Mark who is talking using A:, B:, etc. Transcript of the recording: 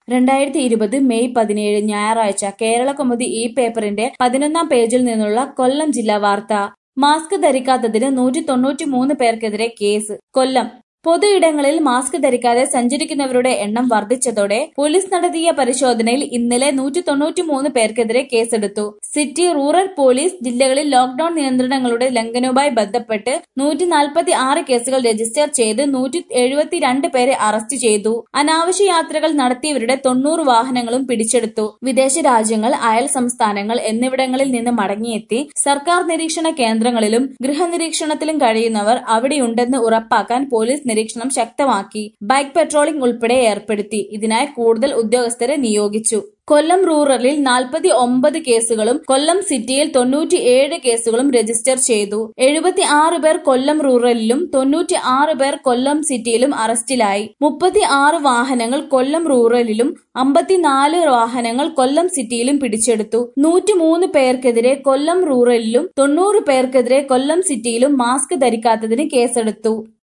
A: രണ്ടായിരത്തി ഇരുപത് മെയ് പതിനേഴ് ഞായറാഴ്ച കേരളകൗമുദി ഈ പേപ്പറിന്റെ പതിനൊന്നാം പേജിൽ നിന്നുള്ള കൊല്ലം ജില്ലാ വാർത്ത മാസ്ക് ധരിക്കാത്തതിന് നൂറ്റി തൊണ്ണൂറ്റിമൂന്ന് പേർക്കെതിരെ കേസ് കൊല്ലം പൊതു ഇടങ്ങളിൽ മാസ്ക് ധരിക്കാതെ സഞ്ചരിക്കുന്നവരുടെ എണ്ണം വർദ്ധിച്ചതോടെ പോലീസ് നടത്തിയ പരിശോധനയിൽ ഇന്നലെ നൂറ്റി തൊണ്ണൂറ്റിമൂന്ന് പേർക്കെതിരെ കേസെടുത്തു സിറ്റി റൂറൽ പോലീസ് ജില്ലകളിൽ ലോക്ഡൌൺ നിയന്ത്രണങ്ങളുടെ ലംഘനവുമായി ബന്ധപ്പെട്ട് നൂറ്റി നാൽപ്പത്തി ആറ് കേസുകൾ രജിസ്റ്റർ ചെയ്ത് നൂറ്റി എഴുപത്തിരണ്ട് പേരെ അറസ്റ്റ് ചെയ്തു അനാവശ്യ യാത്രകൾ നടത്തിയവരുടെ തൊണ്ണൂറ് വാഹനങ്ങളും പിടിച്ചെടുത്തു വിദേശ രാജ്യങ്ങൾ അയൽ സംസ്ഥാനങ്ങൾ എന്നിവിടങ്ങളിൽ നിന്ന് മടങ്ങിയെത്തി സർക്കാർ നിരീക്ഷണ കേന്ദ്രങ്ങളിലും ഗൃഹനിരീക്ഷണത്തിലും കഴിയുന്നവർ അവിടെയുണ്ടെന്ന് ഉറപ്പാക്കാൻ പോലീസ് നിരീക്ഷണം ശക്തമാക്കി ബൈക്ക് പെട്രോളിംഗ് ഉൾപ്പെടെ ഏർപ്പെടുത്തി ഇതിനായി കൂടുതൽ ഉദ്യോഗസ്ഥരെ നിയോഗിച്ചു കൊല്ലം റൂറലിൽ നാൽപ്പത്തി ഒമ്പത് കേസുകളും കൊല്ലം സിറ്റിയിൽ തൊണ്ണൂറ്റിയേഴ് കേസുകളും രജിസ്റ്റർ ചെയ്തു എഴുപത്തി ആറ് പേർ കൊല്ലം റൂറലിലും തൊണ്ണൂറ്റി ആറ് പേർ കൊല്ലം സിറ്റിയിലും അറസ്റ്റിലായി മുപ്പത്തി ആറ് വാഹനങ്ങൾ കൊല്ലം റൂറലിലും അമ്പത്തിനാല് വാഹനങ്ങൾ കൊല്ലം സിറ്റിയിലും പിടിച്ചെടുത്തു നൂറ്റിമൂന്ന് പേർക്കെതിരെ കൊല്ലം റൂറലിലും തൊണ്ണൂറ് പേർക്കെതിരെ കൊല്ലം സിറ്റിയിലും മാസ്ക് ധരിക്കാത്തതിന് കേസെടുത്തു